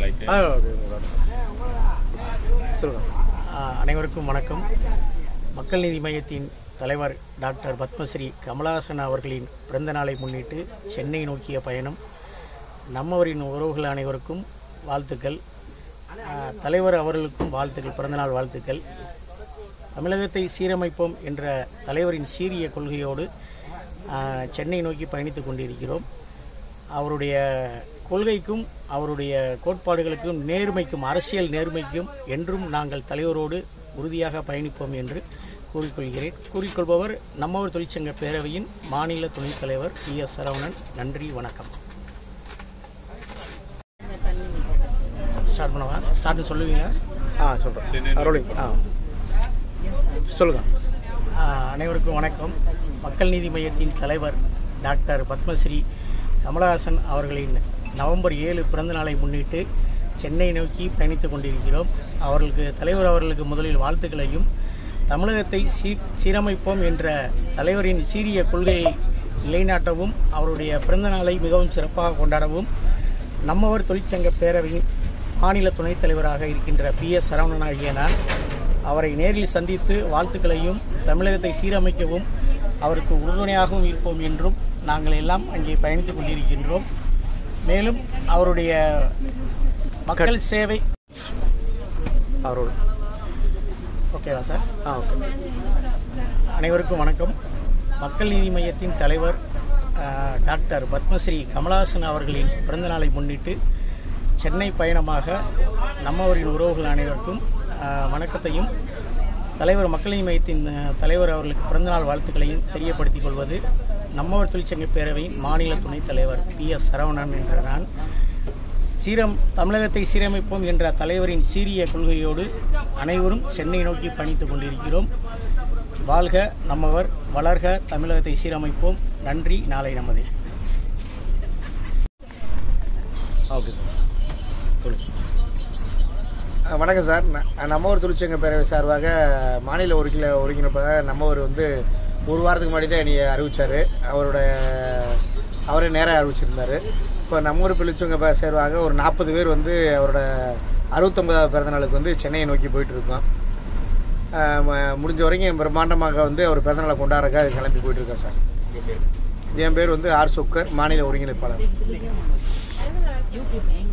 right ஆ okay சொல்லுங்கள் ஆஹ் அனைவருக்கும் வணக்கம் மக்கள் நீதி மையத்தின் தலைவர் டாக்டர் பத்மஸ்ரீ கமலஹாசன் அவர்களின் பிறந்த நாளை முன்னிட்டு சென்னை நோக்கிய பயணம் நம்மவரின் உறவுகள் அனைவருக்கும் வாழ்த்துக்கள் ஆஹ் தலைவர் அவர்களுக்கும் வாழ்த்துக்கள் பிறந்தநாள் வாழ்த்துக்கள் தமிழகத்தை சீரமைப்போம் என்ற தலைவரின் சீரிய கொள்கையோடு ஆஹ் சென்னை நோக்கி பயணித்து கொண்டிருக்கிறோம் அவருடைய கொள்கைக்கும் அவருடைய கோட்பாடுகளுக்கும் நேர்மைக்கும் அரசியல் நேர்மைக்கும் என்றும் நாங்கள் தலைவரோடு உறுதியாக பயணிப்போம் என்று கூறிக்கொள்கிறேன் கூறிக்கொள்பவர் நம்மவர் தொழிற்சங்க பேரவையின் மாநில துணைத் தலைவர் பி எஸ் சரவணன் நன்றி வணக்கம் ஸ்டார்ட் பண்ணவா ஸ்டார்ட்னு சொல்லுவீங்களா ஆ சொல்கிறேன் ரோலிங் ஆ சொல்லுங்கள் ஆஹ் அனைவருக்கும் வணக்கம் மக்கள் நீதி மையத்தின் தலைவர் டாக்டர் பத்மஸ்ரீ கமலஹாசன் அவர்களின் நவம்பர் ஏழு பிறந்த நாளை முன்னிட்டு சென்னை நோக்கி பயணித்து கொண்டிருக்கிறோம் அவர்களுக்கு தலைவர் அவர்களுக்கு முதலில் வாழ்த்துக்களையும் தமிழகத்தை சீ சீரமைப்போம் என்ற தலைவரின் சீரிய கொள்கையை நிலைநாட்டவும் அவருடைய பிறந்த நாளை மிகவும் சிறப்பாக கொண்டாடவும் நம்மவர் தொழிற்சங்க பேரவையின் மாநில துணைத் தலைவராக இருக்கின்ற பி எஸ் சரவணன் ஆகிய நான் அவரை நேரில் சந்தித்து வாழ்த்துக்களையும் தமிழகத்தை சீரமைக்கவும் அவருக்கு உறுதுணையாகவும் இருப்போம் என்றும் நாங்கள் எல்லாம் அங்கே பயணித்துக் கொண்டிருக்கின்றோம் மேலும் அவருடைய மக்கள் சேவை அவரோட ஓகேவா சார் ஆ ஓகே அனைவருக்கும் வணக்கம் மக்கள் நீதி மையத்தின் தலைவர் அஹ், டாக்டர் பத்மஸ்ரீ கமலஹாசன் அவர்களின் பிறந்தநாளை முன்னிட்டு சென்னை பயணமாக நம்மவரின் உறவுகள் அனைவருக்கும் அஹ், வணக்கத்தையும் தலைவர் மக்கள் நீதி மையத்தின் அஹ், தலைவர் அவர்களுக்கு பிறந்தநாள் வாழ்த்துக்களையும் தெரியப்படுத்திக் கொள்வது நம்மவர் தொழிற்சங்க பேரவையின் மாநில துணைத் தலைவர் பி எஸ் சரவணன் என்ற நான் சீரம் தமிழகத்தை சீரமைப்போம் என்ற தலைவரின் சீரிய கொள்கையோடு அனைவரும் சென்னை நோக்கி பயணித்துக் கொண்டிருக்கிறோம் வாழ்க நம்மவர் வளர்க தமிழகத்தை சீரமைப்போம் நன்றி நாளை நமதே ஓகே சார் சொல்லுங்கள் அஹ் வணக்கம் சார் ந- நம்ம ஒரு தொழிற்சங்க பேரவை சார்பாக மாநில ஒருங்கில ஒருங்கிணைப்பாக நம்ம ஒரு வந்து ஒரு வாரத்துக்கு முன்னாடி தான் என்னைய அறிவிச்சார் அவரோட அவரே நேராக அறிவிச்சிருந்தார் இப்போ நம்ம ஒரு தொழிற்சங்க பே- சார்பாக ஒரு நாற்பது பேர் வந்து அவரோட அறுபத்தொன்பதாவது பிறந்தநாளுக்கு வந்து சென்னையை நோக்கி போயிட்டுருக்கோம் முடிஞ்ச வரைக்கும் பிரம்மாண்டமாக வந்து அவர் பிறந்தநாளை கொண்டாடுறதுக்காக கிளம்பி போயிட்டுருக்கோம் சார் என் பேர் வந்து ஆர் சொக்கர் மாநில ஒருங்கிணைப்பாளர் YouTube